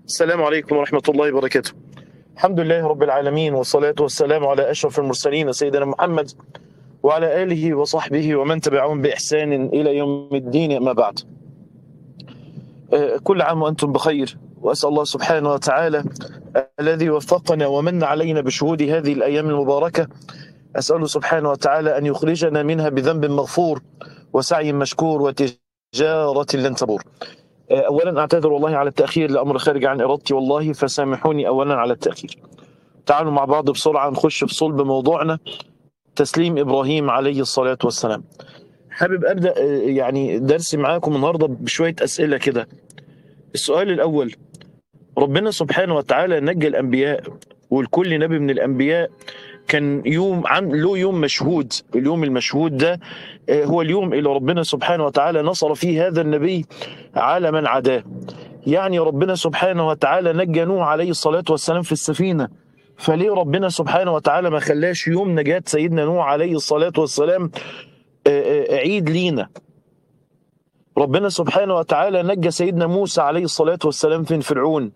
السلام عليكم ورحمة الله وبركاته الحمد لله رب العالمين والصلاة والسلام على أشرف المرسلين سيدنا محمد وعلى آله وصحبه ومن تبعهم بإحسان إلى يوم الدين أما بعد آه، كل عام وأنتم بخير وأسأل الله سبحانه وتعالى الذي وفقنا ومن علينا بشهود هذه الأيام المباركة أسأله سبحانه وتعالى أن يخرجنا منها بذنب مغفور وسعي مشكور وتجارة لن تبور اولا اعتذر والله على التاخير لامر خارج عن ارادتي والله فسامحوني اولا على التاخير تعالوا مع بعض بسرعه نخش في صلب موضوعنا تسليم ابراهيم عليه الصلاه والسلام حابب ابدا آه، يعني درسي معاكم النهارده بشويه اسئله كده السؤال الاول ربنا سبحانه وتعالى نجى الانبياء والكل نبي من الانبياء كان يوم عن له يوم مشهود اليوم المشهود ده آه، هو اليوم اللي ربنا سبحانه وتعالى نصر فيه هذا النبي على من عداه يعني ربنا سبحانه وتعالى نجى نوح عليه الصلاة والسلام في السفينة فليه ربنا سبحانه وتعالى ما خلاش يوم نجاة سيدنا نوح عليه الصلاة والسلام آه، آه، عيد لينا ربنا سبحانه وتعالى نجى سيدنا موسى عليه الصلاة والسلام من فرعون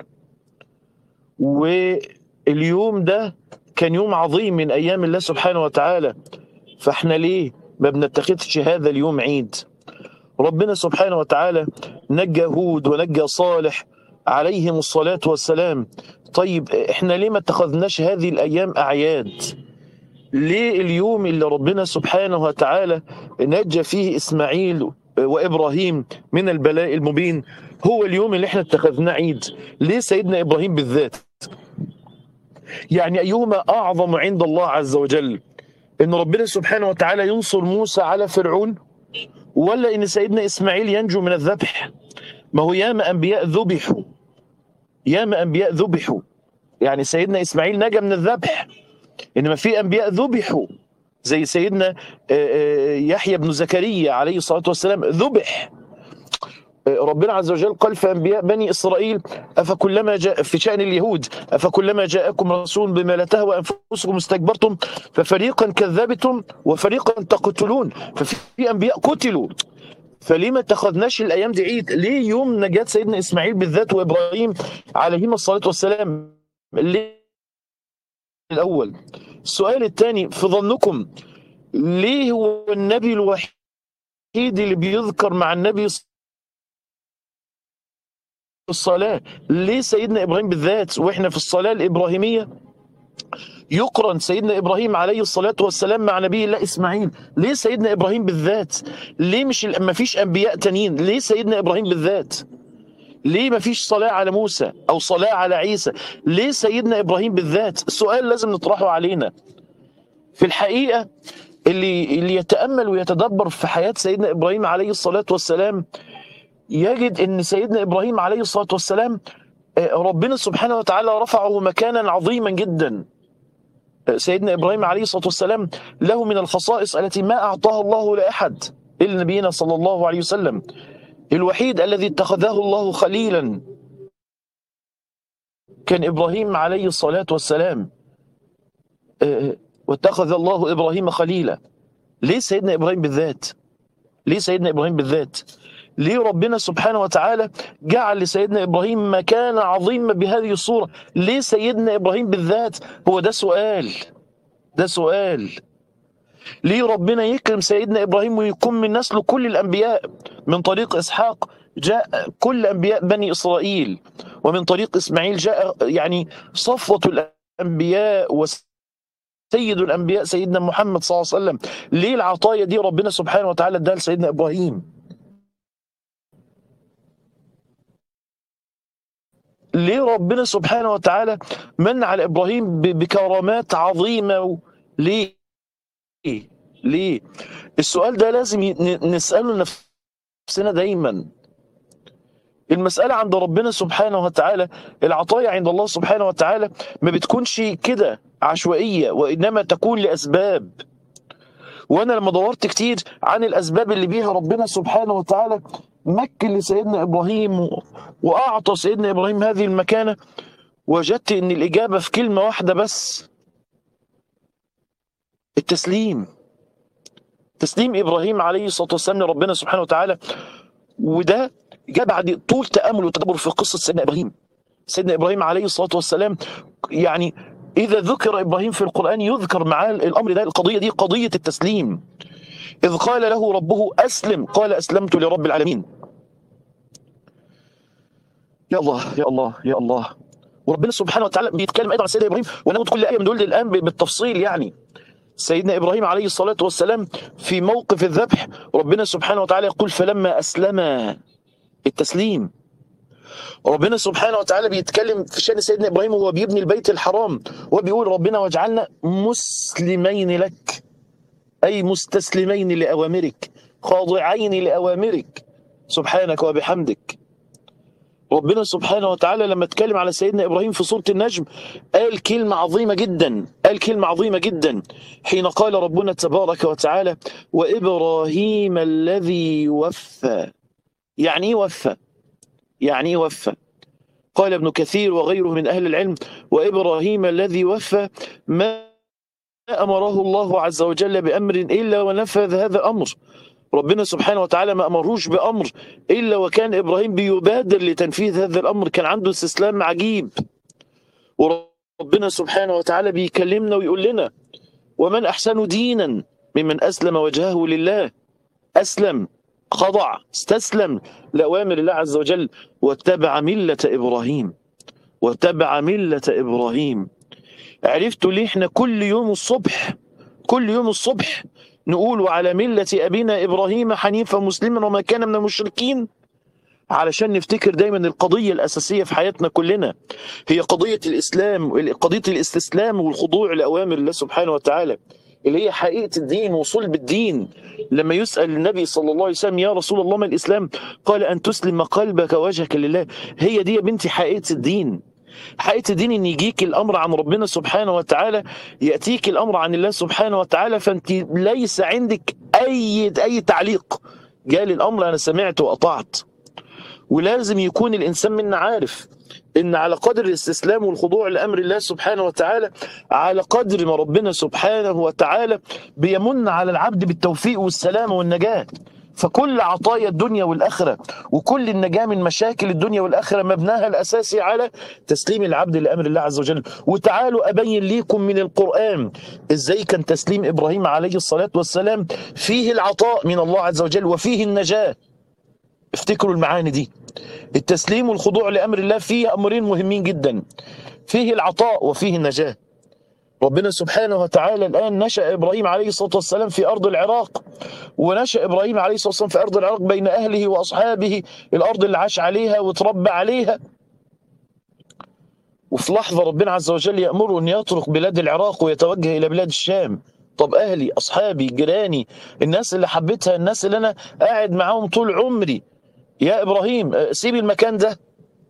واليوم ده كان يوم عظيم من أيام الله سبحانه وتعالى فاحنا ليه ما بنتخذش هذا اليوم عيد ربنا سبحانه وتعالى نجى هود ونجى صالح عليهم الصلاة والسلام طيب احنا ليه ما اتخذناش هذه الأيام أعياد ليه اليوم اللي ربنا سبحانه وتعالى نجى فيه إسماعيل وإبراهيم من البلاء المبين هو اليوم اللي احنا اتخذناه عيد ليه سيدنا إبراهيم بالذات يعني أيهما أعظم عند الله عز وجل إن ربنا سبحانه وتعالى ينصر موسى على فرعون ولا إن سيدنا إسماعيل ينجو من الذبح ما هو ياما أنبياء ذبحوا ياما أنبياء ذبحوا يعني سيدنا إسماعيل نجا من الذبح إنما في أنبياء ذبحوا زي سيدنا آه، آه، يحيى بن زكريا عليه الصلاة والسلام ذبح ربنا عز وجل قال في انبياء بني اسرائيل افكلما جاء في شان اليهود افكلما جاءكم رسول بما لا تهوى انفسكم استكبرتم ففريقا كذبتم وفريقا تقتلون ففي انبياء قتلوا فليه ما اتخذناش الايام دي عيد؟ ليه يوم نجاة سيدنا اسماعيل بالذات وابراهيم عليهما الصلاه والسلام؟ ليه الاول؟ السؤال الثاني في ظنكم ليه هو النبي الوحيد اللي بيذكر مع النبي الصلاة ليه سيدنا إبراهيم بالذات وإحنا في الصلاة الإبراهيمية يقرن سيدنا إبراهيم عليه الصلاة والسلام مع نبي الله إسماعيل ليه سيدنا إبراهيم بالذات ليه مش ما فيش أنبياء تانيين ليه سيدنا إبراهيم بالذات ليه ما فيش صلاة على موسى أو صلاة على عيسى ليه سيدنا إبراهيم بالذات السؤال لازم نطرحه علينا في الحقيقة اللي اللي يتأمل ويتدبر في حياة سيدنا إبراهيم عليه الصلاة والسلام يجد ان سيدنا ابراهيم عليه الصلاه والسلام آه، ربنا سبحانه وتعالى رفعه مكانا عظيما جدا آه، سيدنا ابراهيم عليه الصلاه والسلام له من الخصائص التي ما اعطاها الله لاحد الا نبينا صلى الله عليه وسلم الوحيد الذي اتخذه الله خليلا كان ابراهيم عليه الصلاه والسلام آه، واتخذ الله ابراهيم خليلا ليه سيدنا ابراهيم بالذات ليه سيدنا ابراهيم بالذات ليه ربنا سبحانه وتعالى جعل لسيدنا ابراهيم مكانه عظيمه بهذه الصوره ليه سيدنا ابراهيم بالذات هو ده سؤال ده سؤال ليه ربنا يكرم سيدنا ابراهيم ويكون من نسله كل الانبياء من طريق اسحاق جاء كل انبياء بني اسرائيل ومن طريق اسماعيل جاء يعني صفوه الانبياء وسيد الانبياء سيدنا محمد صلى الله عليه وسلم ليه العطايا دي ربنا سبحانه وتعالى اداها لسيدنا ابراهيم ليه ربنا سبحانه وتعالى من على ابراهيم ب- بكرامات عظيمه و... ليه؟ ليه؟ السؤال ده لازم ي- ن- نساله لنفسنا دايما. المساله عند ربنا سبحانه وتعالى العطايا عند الله سبحانه وتعالى ما بتكونش كده عشوائيه وانما تكون لاسباب. وانا لما دورت كتير عن الاسباب اللي بيها ربنا سبحانه وتعالى مكن لسيدنا ابراهيم و- واعطى سيدنا ابراهيم هذه المكانه وجدت ان الاجابه في كلمه واحده بس التسليم تسليم ابراهيم عليه الصلاه والسلام لربنا سبحانه وتعالى وده جاء بعد طول تامل وتدبر في قصه سيدنا ابراهيم سيدنا ابراهيم عليه الصلاه والسلام يعني اذا ذكر ابراهيم في القران يذكر معاه الامر ده القضيه دي قضيه التسليم اذ قال له ربه اسلم قال اسلمت لرب العالمين يا الله يا الله يا الله وربنا سبحانه وتعالى بيتكلم ايضا عن سيدنا ابراهيم وناخد كل ايه من دول الان بالتفصيل يعني سيدنا ابراهيم عليه الصلاه والسلام في موقف الذبح ربنا سبحانه وتعالى يقول فلما اسلم التسليم ربنا سبحانه وتعالى بيتكلم في شان سيدنا ابراهيم وهو بيبني البيت الحرام وبيقول ربنا واجعلنا مسلمين لك اي مستسلمين لاوامرك خاضعين لاوامرك سبحانك وبحمدك ربنا سبحانه وتعالى لما اتكلم على سيدنا ابراهيم في سوره النجم قال كلمه عظيمه جدا قال كلمه عظيمه جدا حين قال ربنا تبارك وتعالى وابراهيم الذي وفى يعني ايه وفى يعني ايه وفى قال ابن كثير وغيره من اهل العلم وابراهيم الذي وفى ما امره الله عز وجل بامر الا ونفذ هذا الامر ربنا سبحانه وتعالى ما امرهوش بامر الا وكان ابراهيم بيبادر لتنفيذ هذا الامر كان عنده استسلام عجيب وربنا سبحانه وتعالى بيكلمنا ويقول لنا ومن احسن دينا ممن اسلم وجهه لله اسلم خضع استسلم لاوامر الله عز وجل واتبع مله ابراهيم واتبع مله ابراهيم عرفت ليه احنا كل يوم الصبح كل يوم الصبح نقول وعلى ملة أبينا إبراهيم حنيفا مسلما وما كان من المشركين علشان نفتكر دايما القضية الأساسية في حياتنا كلنا هي قضية الإسلام قضية الاستسلام والخضوع لأوامر الله سبحانه وتعالى اللي هي حقيقة الدين وصلب الدين لما يسأل النبي صلى الله عليه وسلم يا رسول الله ما الإسلام قال أن تسلم قلبك ووجهك لله هي دي يا بنتي حقيقة الدين حقيقة الدين ان يجيك الامر عن ربنا سبحانه وتعالى ياتيك الامر عن الله سبحانه وتعالى فانت ليس عندك اي اي تعليق جالي الامر انا سمعت واطعت ولازم يكون الانسان منا عارف ان على قدر الاستسلام والخضوع لامر الله سبحانه وتعالى على قدر ما ربنا سبحانه وتعالى بيمن على العبد بالتوفيق والسلامه والنجاه فكل عطايا الدنيا والآخرة وكل النجاة من مشاكل الدنيا والآخرة مبناها الأساسي على تسليم العبد لأمر الله عز وجل وتعالوا أبين ليكم من القرآن إزاي كان تسليم إبراهيم عليه الصلاة والسلام فيه العطاء من الله عز وجل وفيه النجاة افتكروا المعاني دي التسليم والخضوع لأمر الله فيه أمرين مهمين جدا فيه العطاء وفيه النجاة ربنا سبحانه وتعالى الآن نشأ إبراهيم عليه الصلاة والسلام في أرض العراق ونشأ إبراهيم عليه الصلاة والسلام في أرض العراق بين أهله وأصحابه الأرض اللي عاش عليها وتربى عليها وفي لحظة ربنا عز وجل يأمره أن يترك بلاد العراق ويتوجه إلى بلاد الشام طب أهلي أصحابي جيراني الناس اللي حبيتها الناس اللي أنا قاعد معاهم طول عمري يا إبراهيم سيب المكان ده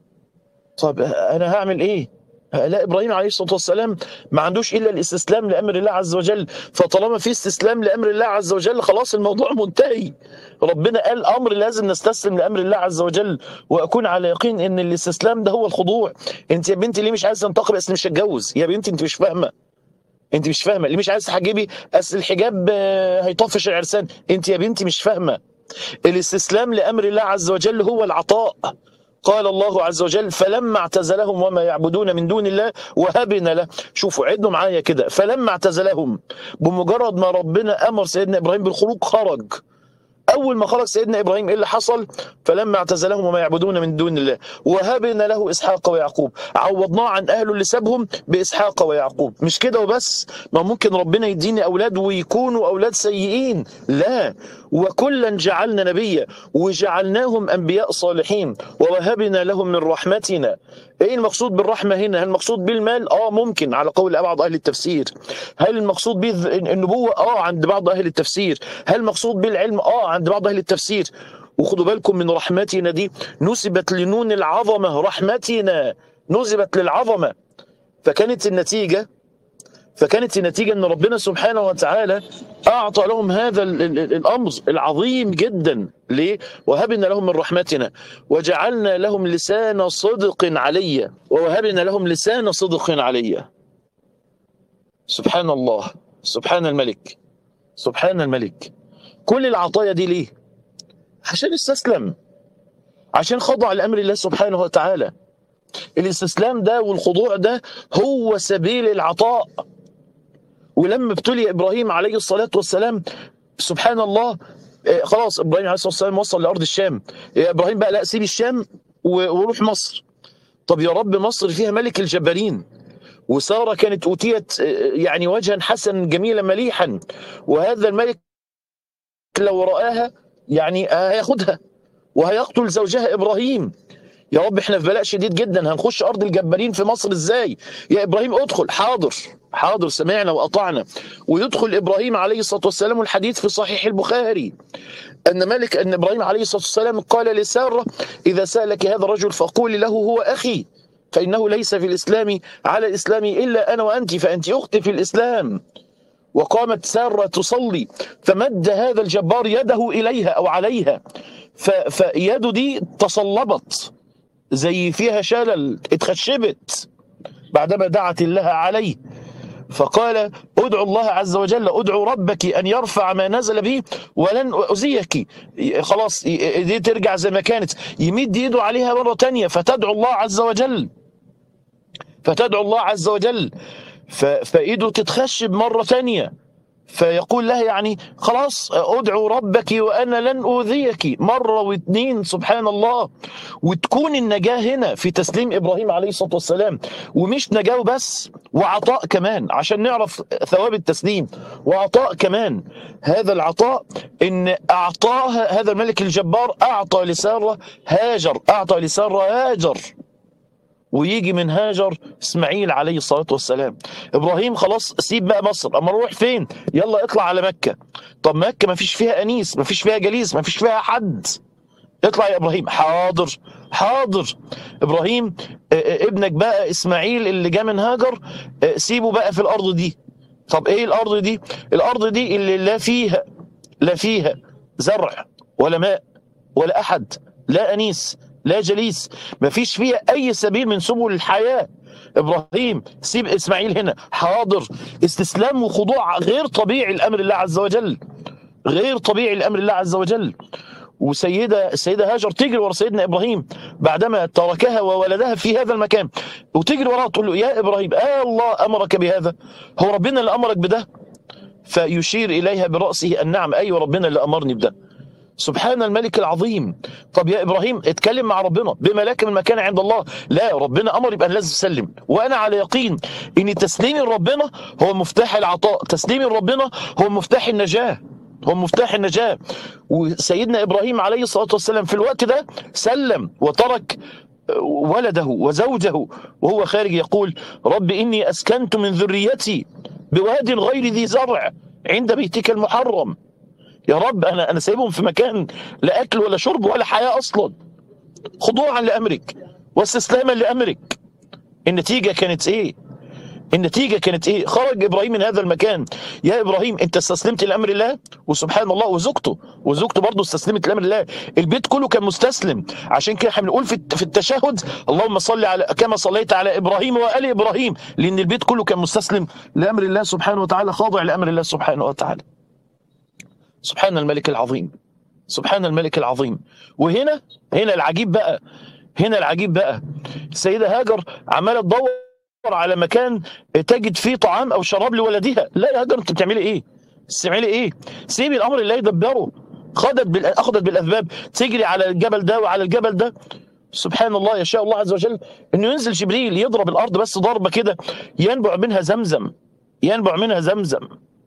طب أنا هعمل إيه لا ابراهيم عليه الصلاه والسلام ما عندوش الا الاستسلام لامر الله عز وجل فطالما في استسلام لامر الله عز وجل خلاص الموضوع منتهي ربنا قال امر لازم نستسلم لامر الله عز وجل واكون على يقين ان الاستسلام ده هو الخضوع انت يا بنتي ليه مش عايزه تنتقبي اصل مش هتجوز يا بنتي انت مش فاهمه انت مش فاهمه ليه مش عايزه تحجبي اصل الحجاب هيطفش العرسان انت يا بنتي مش فاهمه الاستسلام لامر الله عز وجل هو العطاء قال الله عز وجل فلما اعتزلهم وما يعبدون من دون الله وهبنا له شوفوا عدوا معايا كده فلما اعتزلهم بمجرد ما ربنا امر سيدنا ابراهيم بالخروج خرج اول ما خرج سيدنا ابراهيم ايه اللي حصل فلما اعتزلهم وما يعبدون من دون الله وهبنا له اسحاق ويعقوب عوضناه عن اهله اللي سابهم باسحاق ويعقوب مش كده وبس ما ممكن ربنا يديني اولاد ويكونوا اولاد سيئين لا وكلا جعلنا نبيا وجعلناهم انبياء صالحين ووهبنا لهم من رحمتنا ايه المقصود بالرحمه هنا هل المقصود بالمال اه ممكن على قول بعض اهل التفسير هل المقصود به النبوه اه عند بعض اهل التفسير هل المقصود بالعلم اه عند بعض اهل التفسير وخدوا بالكم من رحمتنا دي نسبت لنون العظمه رحمتنا نسبت للعظمه فكانت النتيجه فكانت النتيجه ان ربنا سبحانه وتعالى اعطى لهم هذا الامر العظيم جدا ليه؟ وهبنا لهم من رحمتنا وجعلنا لهم لسان صدق عليا ووهبنا لهم لسان صدق عليا سبحان الله سبحان الملك سبحان الملك كل العطايا دي ليه؟ عشان استسلم عشان خضع لامر الله سبحانه وتعالى الاستسلام ده والخضوع ده هو سبيل العطاء ولما ابتلي ابراهيم عليه الصلاه والسلام سبحان الله آه، خلاص ابراهيم عليه الصلاه والسلام وصل لارض الشام آه، ابراهيم بقى لا سيب الشام و- وروح مصر طب يا رب مصر فيها ملك الجبارين وساره كانت اوتيت آه، يعني وجها حسنا جميلا مليحا وهذا الملك لو رآها يعني هياخدها وهيقتل زوجها ابراهيم يا رب احنا في بلاء شديد جدا هنخش ارض الجبارين في مصر ازاي يا ابراهيم ادخل حاضر حاضر سمعنا واطعنا ويدخل ابراهيم عليه الصلاه والسلام الحديث في صحيح البخاري ان ملك ان ابراهيم عليه الصلاه والسلام قال لساره اذا سالك هذا الرجل فقولي له هو اخي فانه ليس في الاسلام على الاسلام الا انا وانت فانت اختي في الاسلام وقامت ساره تصلي فمد هذا الجبار يده اليها او عليها ف- فيده دي تصلبت زي فيها شلل اتخشبت بعدما دعت الله عليه فقال ادعو الله عز وجل ادعو ربك ان يرفع ما نزل به ولن اؤذيك خلاص دي ترجع زي ما كانت يمد ايده عليها مره تانية فتدعو الله عز وجل فتدعو الله عز وجل ف- فايده تتخشب مره تانية فيقول لها يعني خلاص ادعو ربك وانا لن اوذيك مره واثنين سبحان الله وتكون النجاه هنا في تسليم ابراهيم عليه الصلاه والسلام ومش نجاه بس وعطاء كمان عشان نعرف ثواب التسليم وعطاء كمان هذا العطاء ان اعطاها هذا الملك الجبار اعطى لساره هاجر اعطى لساره هاجر ويجي من هاجر اسماعيل عليه الصلاه والسلام ابراهيم خلاص سيب بقى مصر اما نروح فين يلا اطلع على مكه طب مكه ما فيش فيها انيس ما فيش فيها جليس ما فيش فيها حد اطلع يا ابراهيم حاضر حاضر ابراهيم آه، آه، ابنك بقى اسماعيل اللي جه من هاجر آه، سيبه بقى في الارض دي طب ايه الارض دي الارض دي اللي لا فيها لا فيها زرع ولا ماء ولا احد لا انيس لا جليس ما فيش فيها اي سبيل من سبل الحياه ابراهيم سيب اسماعيل هنا حاضر استسلام وخضوع غير طبيعي لامر الله عز وجل غير طبيعي لامر الله عز وجل وسيدة السيدة هاجر تجري ورا سيدنا إبراهيم بعدما تركها وولدها في هذا المكان وتجري وراه تقول له يا إبراهيم آه الله أمرك بهذا هو ربنا اللي أمرك بده فيشير إليها برأسه النعم أيوة ربنا اللي أمرني بده سبحان الملك العظيم طب يا ابراهيم اتكلم مع ربنا بما لك من مكان عند الله لا ربنا امر يبقى لازم تسلم وانا على يقين ان تسليمي لربنا هو مفتاح العطاء تسليمي لربنا هو مفتاح النجاه هو مفتاح النجاه وسيدنا ابراهيم عليه الصلاه والسلام في الوقت ده سلم وترك ولده وزوجه وهو خارج يقول رب اني اسكنت من ذريتي بواد غير ذي زرع عند بيتك المحرم يا رب انا انا سايبهم في مكان لا اكل ولا شرب ولا حياه اصلا خضوعا لامرك واستسلاما لامرك النتيجه كانت ايه؟ النتيجه كانت ايه؟ خرج ابراهيم من هذا المكان يا ابراهيم انت استسلمت لامر الله وسبحان الله وزوجته وزوجته برضه استسلمت لامر الله البيت كله كان مستسلم عشان كده احنا بنقول في في التشهد اللهم صل على كما صليت على ابراهيم وال ابراهيم لان البيت كله كان مستسلم لامر الله سبحانه وتعالى خاضع لامر الله سبحانه وتعالى سبحان الملك العظيم سبحان الملك العظيم وهنا هنا العجيب بقى هنا العجيب بقى السيدة هاجر عمالة تدور على مكان تجد فيه طعام أو شراب لولدها لا يا هاجر أنت بتعملي إيه بتعملي إيه سيبي الأمر الله يدبره خدت بال... أخذت بالأسباب تجري على الجبل ده وعلى الجبل ده سبحان الله يشاء الله عز وجل انه ينزل جبريل يضرب الارض بس ضربه كده ينبع منها زمزم ينبع منها زمزم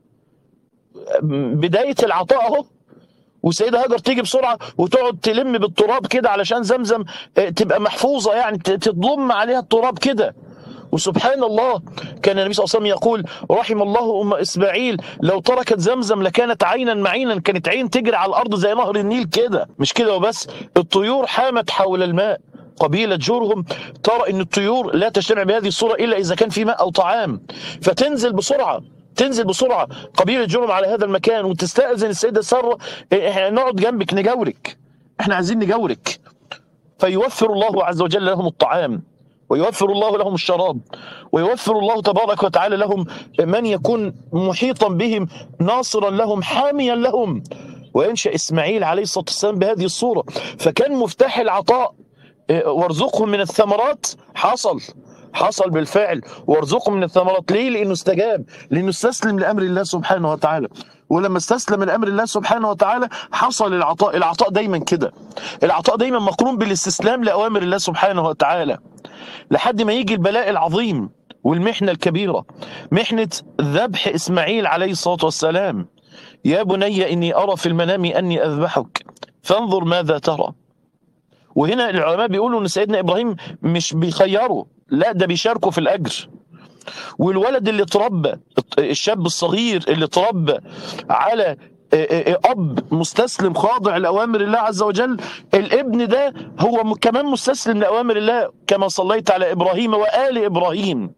بدايه العطاء اهو والسيده هاجر تيجي بسرعه وتقعد تلم بالتراب كده علشان زمزم آه، تبقى محفوظه يعني ت- تضم عليها التراب كده وسبحان الله كان النبي صلى الله عليه وسلم يقول رحم الله ام اسماعيل لو تركت زمزم لكانت عينا معينا كانت عين تجري على الارض زي نهر النيل كده مش كده وبس الطيور حامت حول الماء قبيلة جورهم ترى ان الطيور لا تجتمع بهذه الصورة الا اذا كان في ماء او طعام فتنزل بسرعة تنزل بسرعة قبيلة جورهم على هذا المكان وتستأذن السيدة سارة إيه، احنا نقعد جنبك نجاورك احنا عايزين نجاورك فيوفر الله عز وجل لهم الطعام ويوفر الله لهم الشراب ويوفر الله تبارك وتعالى لهم من يكون محيطا بهم ناصرا لهم حاميا لهم وينشا اسماعيل عليه الصلاه والسلام بهذه الصوره فكان مفتاح العطاء إيه، وارزقهم من الثمرات حصل حصل بالفعل وارزقهم من الثمرات ليه لانه استجاب لانه استسلم لامر الله سبحانه وتعالى ولما استسلم لامر الله سبحانه وتعالى حصل العطاء العطاء دايما كده العطاء دايما مقرون بالاستسلام لاوامر الله سبحانه وتعالى لحد ما يجي البلاء العظيم والمحنه الكبيره محنه ذبح اسماعيل عليه الصلاه والسلام يا بني اني ارى في المنام اني اذبحك فانظر ماذا ترى وهنا العلماء بيقولوا ان سيدنا ابراهيم مش بيخيره لا ده بيشاركه في الاجر والولد اللي اتربى الشاب الصغير اللي اتربى على اب مستسلم خاضع لاوامر الله عز وجل الابن ده هو م- كمان مستسلم لاوامر الله كما صليت على ابراهيم وال ابراهيم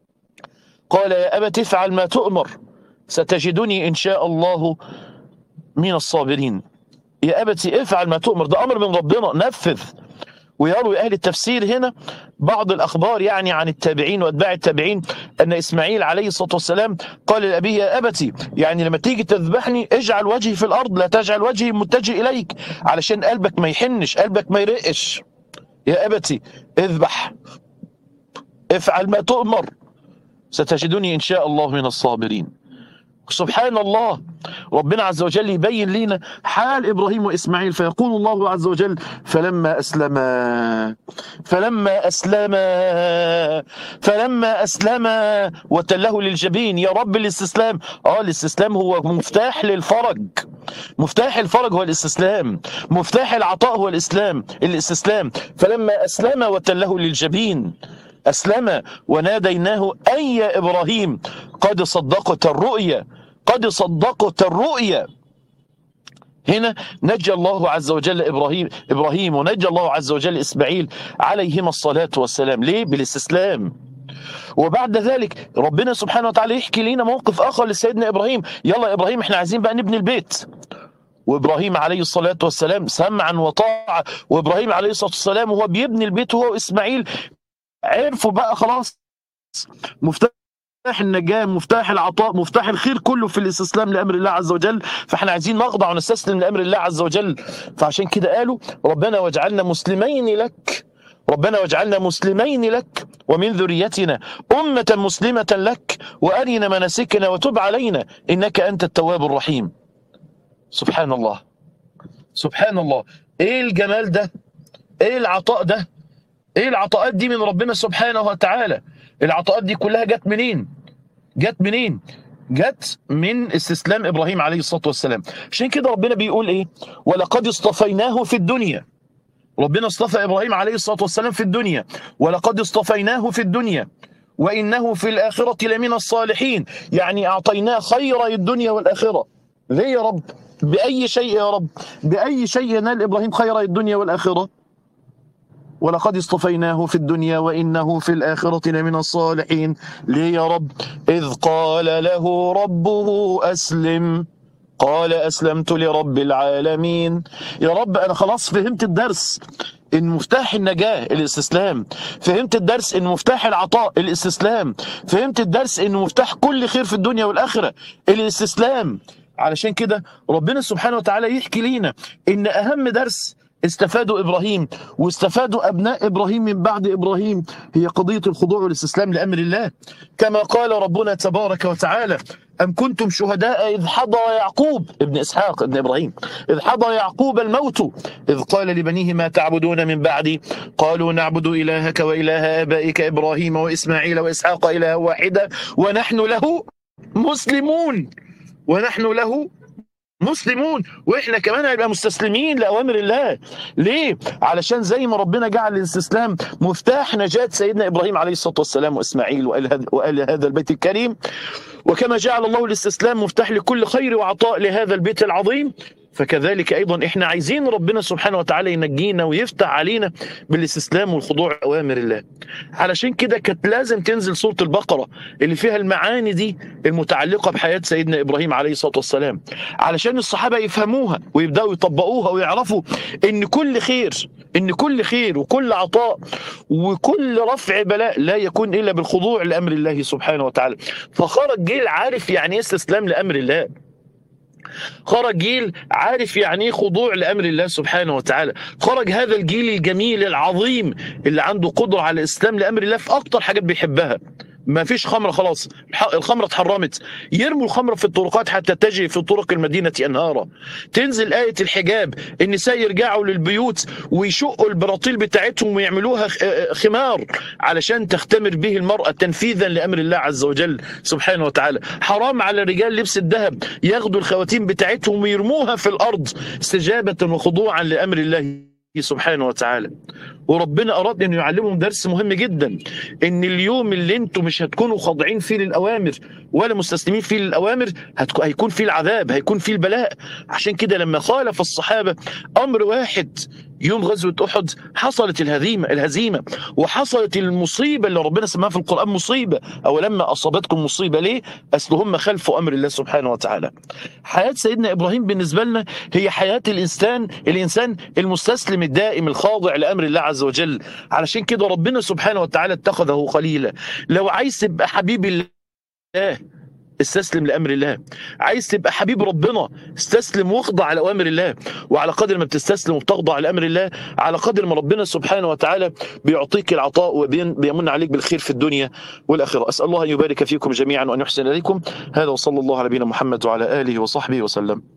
قال يا ابت افعل ما تؤمر ستجدني ان شاء الله من الصابرين يا ابت افعل ما تؤمر ده امر من ربنا نفذ ويروي اهل التفسير هنا بعض الاخبار يعني عن التابعين واتباع التابعين ان اسماعيل عليه الصلاه والسلام قال لابيه يا ابتي يعني لما تيجي تذبحني اجعل وجهي في الارض لا تجعل وجهي متجه اليك علشان قلبك ما يحنش قلبك ما يرقش يا ابتي اذبح افعل ما تؤمر ستجدني ان شاء الله من الصابرين سبحان الله ربنا عز وجل يبين لنا حال ابراهيم واسماعيل فيقول الله عز وجل فلما اسلما فلما اسلما فلما اسلما وتله للجبين يا رب الاستسلام اه الاستسلام هو مفتاح للفرج مفتاح الفرج هو الاستسلام مفتاح العطاء هو الاسلام الاستسلام فلما اسلم وتله للجبين أسلم وناديناه أي يا إبراهيم قد صدقت الرؤيا قد صدقت الرؤيا هنا نجى الله عز وجل إبراهيم إبراهيم ونجى الله عز وجل إسماعيل عليهما الصلاة والسلام ليه؟ بالاستسلام وبعد ذلك ربنا سبحانه وتعالى يحكي لنا موقف آخر لسيدنا إبراهيم يلا يا إبراهيم احنا عايزين بقى نبني البيت وابراهيم عليه الصلاه والسلام سمعا وطاعه وابراهيم عليه الصلاه والسلام وهو بيبني البيت هو واسماعيل عرفوا بقى خلاص مفتاح النجاة مفتاح العطاء مفتاح الخير كله في الاستسلام لأمر الله عز وجل فاحنا عايزين نخضع ونستسلم لأمر الله عز وجل فعشان كده قالوا ربنا واجعلنا مسلمين لك ربنا واجعلنا مسلمين لك ومن ذريتنا أمة مسلمة لك وأرنا مناسكنا وتب علينا إنك أنت التواب الرحيم سبحان الله سبحان الله ايه الجمال ده ايه العطاء ده ايه العطاءات دي من ربنا سبحانه وتعالى العطاءات دي كلها جت منين جت منين جت من استسلام ابراهيم عليه الصلاه والسلام عشان كده ربنا بيقول ايه ولقد اصطفيناه في الدنيا ربنا اصطفى ابراهيم عليه الصلاه والسلام في الدنيا ولقد اصطفيناه في الدنيا وانه في الاخره لمن الصالحين يعني اعطيناه خير الدنيا والاخره ليه يا رب باي شيء يا رب باي شيء ينال ابراهيم خير الدنيا والاخره ولقد اصطفيناه في الدنيا وإنه في الآخرة لمن الصالحين ليه يا رب إذ قال له ربه أسلم قال أسلمت لرب العالمين يا رب أنا خلاص فهمت الدرس إن مفتاح النجاة الاستسلام فهمت الدرس إن مفتاح العطاء الاستسلام فهمت الدرس إن مفتاح كل خير في الدنيا والآخرة الاستسلام علشان كده ربنا سبحانه وتعالى يحكي لينا إن أهم درس استفادوا ابراهيم واستفادوا ابناء ابراهيم من بعد ابراهيم هي قضيه الخضوع والاستسلام لامر الله كما قال ربنا تبارك وتعالى ام كنتم شهداء اذ حضر يعقوب ابن اسحاق ابن ابراهيم اذ حضر يعقوب الموت اذ قال لبنيه ما تعبدون من بعدي قالوا نعبد الهك واله ابائك ابراهيم واسماعيل واسحاق اله واحده ونحن له مسلمون ونحن له مسلمون واحنا كمان هنبقى مستسلمين لاوامر الله ليه علشان زي ما ربنا جعل الاستسلام مفتاح نجاه سيدنا ابراهيم عليه الصلاه والسلام واسماعيل وآل هذا, وآل هذا البيت الكريم وكما جعل الله الاستسلام مفتاح لكل خير وعطاء لهذا البيت العظيم فكذلك ايضا احنا عايزين ربنا سبحانه وتعالى ينجينا ويفتح علينا بالاستسلام والخضوع اوامر الله علشان كده كانت لازم تنزل سوره البقره اللي فيها المعاني دي المتعلقه بحياه سيدنا ابراهيم عليه الصلاه والسلام علشان الصحابه يفهموها ويبداوا يطبقوها ويعرفوا ان كل خير ان كل خير وكل عطاء وكل رفع بلاء لا يكون الا بالخضوع لامر الله سبحانه وتعالى فخرج جيل عارف يعني ايه استسلام لامر الله خرج جيل عارف يعني ايه خضوع لامر الله سبحانه وتعالى خرج هذا الجيل الجميل العظيم اللي عنده قدره على الاسلام لامر الله في اكتر حاجات بيحبها ما فيش خمره خلاص الح- الخمره اتحرمت يرموا الخمره في الطرقات حتى تجري في طرق المدينه انهارا تنزل ايه الحجاب النساء يرجعوا للبيوت ويشقوا البراطيل بتاعتهم ويعملوها خ- آه، خمار علشان تختمر به المراه تنفيذا لامر الله عز وجل سبحانه وتعالى حرام على الرجال لبس الذهب ياخدوا الخواتيم بتاعتهم ويرموها في الارض استجابه وخضوعا لامر الله سبحانه وتعالى وربنا اراد انه يعلمهم درس مهم جدا ان اليوم اللي انتم مش هتكونوا خاضعين فيه للاوامر ولا مستسلمين فيه للاوامر هتكو هيكون فيه العذاب هيكون فيه البلاء عشان كده لما خالف الصحابه امر واحد يوم غزوه احد حصلت الهزيمه الهزيمه وحصلت المصيبه اللي ربنا سماها في القران مصيبه او لما اصابتكم مصيبه ليه؟ اصل هم خلفوا امر الله سبحانه وتعالى. حياه سيدنا ابراهيم بالنسبه لنا هي حياه الانسان الانسان المستسلم الدائم الخاضع لامر الله عز وجل علشان كده ربنا سبحانه وتعالى اتخذه خليلا لو عايز تبقى حبيب الله استسلم لامر الله عايز تبقى حبيب ربنا استسلم واخضع لاوامر الله وعلى قدر ما بتستسلم وبتخضع لامر الله على قدر ما ربنا سبحانه وتعالى بيعطيك العطاء وبيمن عليك بالخير في الدنيا والاخره اسال الله ان يبارك فيكم جميعا وان يحسن اليكم هذا وصلى الله على نبينا محمد وعلى اله وصحبه وسلم